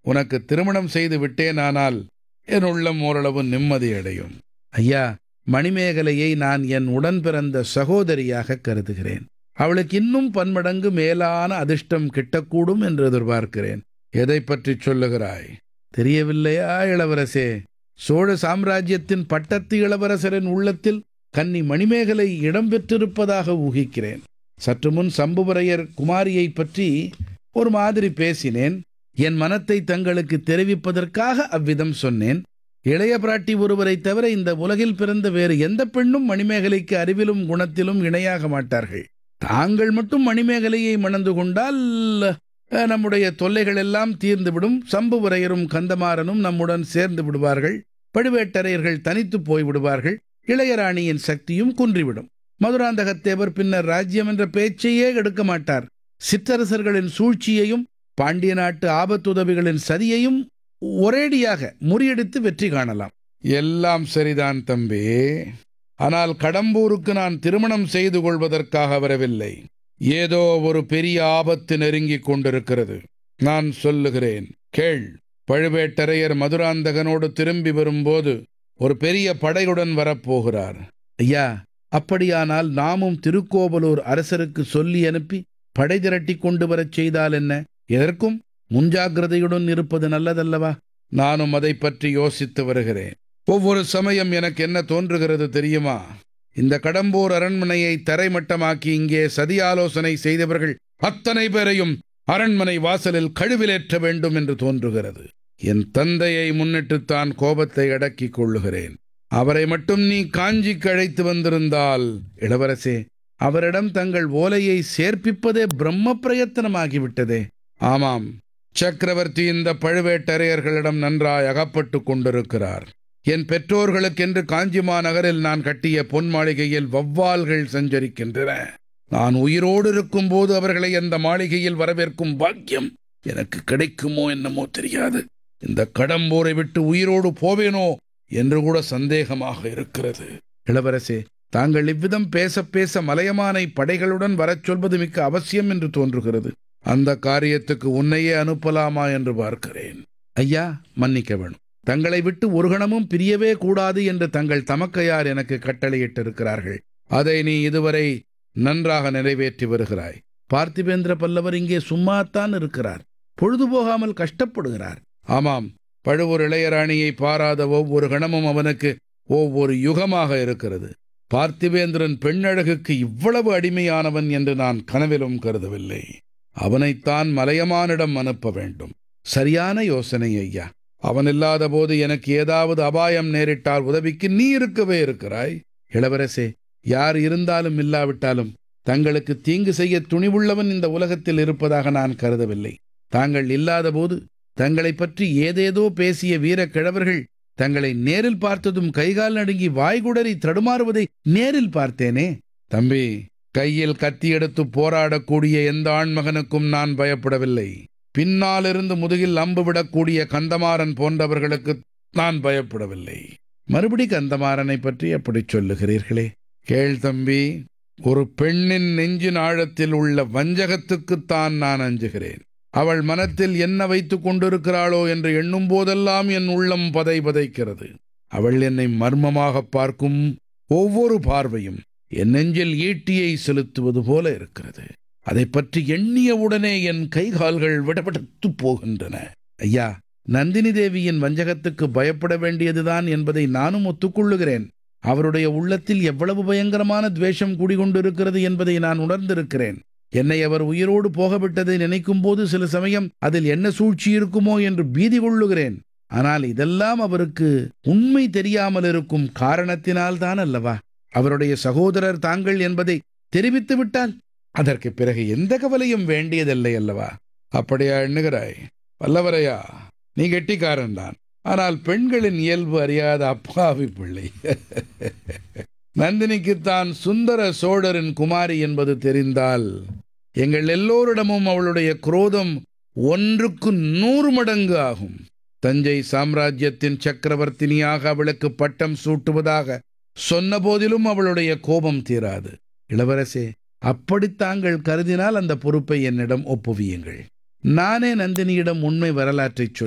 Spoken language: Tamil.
உனக்கு திருமணம் செய்து விட்டேனானால் என் உள்ளம் ஓரளவு நிம்மதியடையும் ஐயா மணிமேகலையை நான் என் உடன் பிறந்த சகோதரியாக கருதுகிறேன் அவளுக்கு இன்னும் பன்மடங்கு மேலான அதிர்ஷ்டம் கிட்டக்கூடும் என்று எதிர்பார்க்கிறேன் எதை பற்றி சொல்லுகிறாய் தெரியவில்லையா இளவரசே சோழ சாம்ராஜ்யத்தின் பட்டத்து இளவரசரின் உள்ளத்தில் கன்னி மணிமேகலை இடம்பெற்றிருப்பதாக ஊகிக்கிறேன் சற்று முன் சம்புவரையர் குமாரியை பற்றி ஒரு மாதிரி பேசினேன் என் மனத்தை தங்களுக்கு தெரிவிப்பதற்காக அவ்விதம் சொன்னேன் இளைய பிராட்டி ஒருவரை தவிர இந்த உலகில் பிறந்த வேறு எந்த பெண்ணும் மணிமேகலைக்கு அறிவிலும் குணத்திலும் இணையாக மாட்டார்கள் தாங்கள் மட்டும் மணிமேகலையை மணந்து கொண்டால் அஹ், நம்முடைய தொல்லைகள் எல்லாம் தீர்ந்துவிடும் சம்புவரையரும் கந்தமாறனும் நம்முடன் சேர்ந்து விடுவார்கள் பழுவேட்டரையர்கள் தனித்து போய் விடுவார்கள் இளையராணியின் சக்தியும் குன்றிவிடும் மதுராந்தகத்தேவர் பின்னர் ராஜ்யம் என்ற பேச்சையே எடுக்க மாட்டார் சிற்றரசர்களின் சூழ்ச்சியையும் பாண்டிய நாட்டு ஆபத்துதவிகளின் சதியையும் ஒரேடியாக முறியடித்து வெற்றி காணலாம் எல்லாம் சரிதான் தம்பி ஆனால் கடம்பூருக்கு நான் திருமணம் செய்து கொள்வதற்காக வரவில்லை ஏதோ ஒரு பெரிய ஆபத்து நெருங்கிக் கொண்டிருக்கிறது நான் சொல்லுகிறேன் கேள் பழுவேட்டரையர் மதுராந்தகனோடு திரும்பி வரும்போது ஒரு பெரிய படையுடன் வரப்போகிறார் ஐயா அப்படியானால் நாமும் திருக்கோவலூர் அரசருக்கு சொல்லி அனுப்பி படை திரட்டி கொண்டு வரச் செய்தால் என்ன எதற்கும் முன்ஜாக்கிரதையுடன் இருப்பது நல்லதல்லவா நானும் அதை பற்றி யோசித்து வருகிறேன் ஒவ்வொரு சமயம் எனக்கு என்ன தோன்றுகிறது தெரியுமா இந்த கடம்பூர் அரண்மனையை தரைமட்டமாக்கி இங்கே சதி ஆலோசனை செய்தவர்கள் அத்தனை பேரையும் அரண்மனை வாசலில் கழுவிலேற்ற வேண்டும் என்று தோன்றுகிறது என் தந்தையை முன்னிட்டுத்தான் கோபத்தை அடக்கிக் கொள்ளுகிறேன் அவரை மட்டும் நீ காஞ்சிக்கு அழைத்து வந்திருந்தால் இளவரசே அவரிடம் தங்கள் ஓலையை சேர்ப்பிப்பதே பிரம்ம பிரயத்தனமாகிவிட்டதே ஆமாம் சக்கரவர்த்தி இந்த பழுவேட்டரையர்களிடம் நன்றாய் அகப்பட்டு கொண்டிருக்கிறார் என் பெற்றோர்களுக்கென்று காஞ்சிமா நகரில் நான் கட்டிய பொன் மாளிகையில் வவ்வால்கள் சஞ்சரிக்கின்றன நான் உயிரோடு இருக்கும்போது அவர்களை அந்த மாளிகையில் வரவேற்கும் பாக்கியம் எனக்கு கிடைக்குமோ என்னமோ தெரியாது இந்த கடம்பூரை விட்டு உயிரோடு போவேனோ என்று கூட சந்தேகமாக இருக்கிறது இளவரசே தாங்கள் இவ்விதம் பேச பேச மலையமானை படைகளுடன் வரச் சொல்வது மிக்க அவசியம் என்று தோன்றுகிறது அந்த காரியத்துக்கு உன்னையே அனுப்பலாமா என்று பார்க்கிறேன் ஐயா மன்னிக்க வேணும் தங்களை விட்டு ஒரு கணமும் பிரியவே கூடாது என்று தங்கள் தமக்கையார் எனக்கு கட்டளையிட்டிருக்கிறார்கள் அதை நீ இதுவரை நன்றாக நிறைவேற்றி வருகிறாய் பார்த்திபேந்திர பல்லவர் இங்கே சும்மாத்தான் இருக்கிறார் பொழுது போகாமல் கஷ்டப்படுகிறார் ஆமாம் பழுவூர் இளையராணியை பாராத ஒவ்வொரு கணமும் அவனுக்கு ஒவ்வொரு யுகமாக இருக்கிறது பார்த்திபேந்திரன் பெண்ணழகுக்கு இவ்வளவு அடிமையானவன் என்று நான் கனவிலும் கருதவில்லை அவனைத்தான் மலையமானிடம் அனுப்ப வேண்டும் சரியான யோசனை ஐயா அவன் இல்லாத போது எனக்கு ஏதாவது அபாயம் நேரிட்டால் உதவிக்கு நீ இருக்கவே இருக்கிறாய் இளவரசே யார் இருந்தாலும் இல்லாவிட்டாலும் தங்களுக்கு தீங்கு செய்ய துணிவுள்ளவன் இந்த உலகத்தில் இருப்பதாக நான் கருதவில்லை தாங்கள் இல்லாதபோது தங்களை பற்றி ஏதேதோ பேசிய வீரக் கிழவர்கள் தங்களை நேரில் பார்த்ததும் கைகால் நடுங்கி வாய்குடறி தடுமாறுவதை நேரில் பார்த்தேனே தம்பி கையில் கத்தி எடுத்து போராடக்கூடிய எந்த ஆண்மகனுக்கும் நான் பயப்படவில்லை பின்னாலிருந்து முதுகில் அம்பு விடக்கூடிய கந்தமாறன் போன்றவர்களுக்கு நான் பயப்படவில்லை மறுபடி கந்தமாறனை பற்றி அப்படி சொல்லுகிறீர்களே கேள் தம்பி ஒரு பெண்ணின் நெஞ்சின் ஆழத்தில் உள்ள வஞ்சகத்துக்குத்தான் நான் அஞ்சுகிறேன் அவள் மனத்தில் என்ன வைத்துக் கொண்டிருக்கிறாளோ என்று எண்ணும் போதெல்லாம் என் உள்ளம் பதை பதைக்கிறது அவள் என்னை மர்மமாக பார்க்கும் ஒவ்வொரு பார்வையும் என் நெஞ்சில் ஈட்டியை செலுத்துவது போல இருக்கிறது அதை பற்றி எண்ணியவுடனே என் கைகால்கள் விடபடுத்து போகின்றன ஐயா நந்தினி தேவியின் வஞ்சகத்துக்கு பயப்பட வேண்டியதுதான் என்பதை நானும் ஒத்துக்கொள்ளுகிறேன் அவருடைய உள்ளத்தில் எவ்வளவு பயங்கரமான துவேஷம் குடிகொண்டிருக்கிறது என்பதை நான் உணர்ந்திருக்கிறேன் என்னை அவர் உயிரோடு போகவிட்டதை நினைக்கும் போது சில சமயம் அதில் என்ன சூழ்ச்சி இருக்குமோ என்று பீதி கொள்ளுகிறேன் ஆனால் இதெல்லாம் அவருக்கு உண்மை தெரியாமல் இருக்கும் காரணத்தினால்தான் அல்லவா அவருடைய சகோதரர் தாங்கள் என்பதை தெரிவித்து விட்டால் அதற்கு பிறகு எந்த கவலையும் வேண்டியதில்லை அல்லவா அப்படியா எண்ணுகிறாய் வல்லவரையா நீ கெட்டிக்காரன் தான் ஆனால் பெண்களின் இயல்பு அறியாத அப்பாவி பிள்ளை நந்தினிக்குத்தான் சுந்தர சோழரின் குமாரி என்பது தெரிந்தால் எங்கள் எல்லோரிடமும் அவளுடைய குரோதம் ஒன்றுக்கு நூறு மடங்கு ஆகும் தஞ்சை சாம்ராஜ்யத்தின் சக்கரவர்த்தினியாக அவளுக்கு பட்டம் சூட்டுவதாக சொன்ன போதிலும் அவளுடைய கோபம் தீராது இளவரசே அப்படி தாங்கள் கருதினால் அந்த பொறுப்பை என்னிடம் ஒப்புவியுங்கள் நானே நந்தினியிடம் உண்மை வரலாற்றைச் சொல்